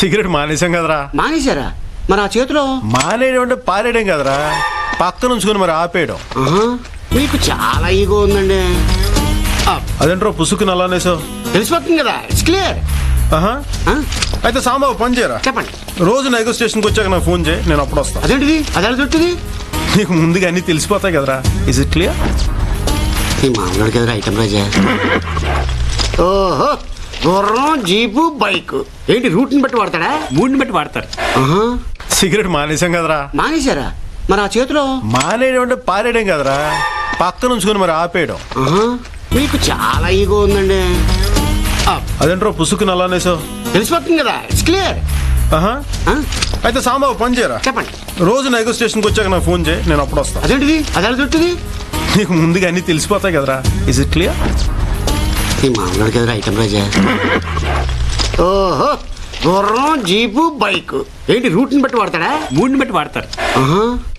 cigarette మానేసాం కదరా మానేశారా మరి ఆ చేతిలో మానేయడం అంటే పారేయడం కదరా పక్కన ఉంచుకొని మరి ఆపేయడం ఆహా, మీకు చాలా ఈగో ఉందండి ఆ, అదేంట్రో పుసుకుని అలానేసావు తెలిసిపోతుంది కదా ఇట్స్ క్లియర్ ఆహా అయితే సాంబాబు పని చేయరా చెప్పండి రోజు నైగో స్టేషన్కి వచ్చాక నాకు ఫోన్ చేయి నేను అప్పుడు వస్తాను అదేంటిది అదే దొరుకుతుంది నీకు ముందుగా అన్ని తెలిసిపోతాయి కదరా ఇస్ ఇట్ క్లియర్ ఈ మామూలుగా కదా ఐటమ్ రాజా ఓహో గుర్రం జీపు బైక్ ఏంటి రూట్ని బట్టి వాడతాడా మూడ్ని బట్టి వాడతారు ఆహా, సిగరెట్ మానేసాం కదరా మానేశారా మరి ఆ చేతిలో మానేయడం అంటే పారేయడం కదరా పక్కన ఉంచుకొని మరి ఆపేయడం ఆహా, మీకు చాలా ఈగో ఉందండి ఆ, అదేంట్రో పుసుకుని అలానేసావు తెలిసిపోతుంది కదా ఇట్స్ క్లియర్ ఆహా అయితే సాంబాబు పని చేయరా చెప్పండి రోజు నైగో స్టేషన్కి వచ్చాక నాకు ఫోన్ చేయి నేను అప్పుడు వస్తాను అదేంటిది అదే దొరుకుతుంది నీకు ముందుగా అన్ని తెలిసిపోతాయి కదరా ఇస్ ఇట్ క్లియర్ ఈ మామూలుగా కదా ఐటమ్ రాజా ఓహో గుర్రం జీపు బైక్ ఏంటి రూట్ని బట్టి వాడతాడా మూడ్ని బట్టి వాడతారు ఆహా,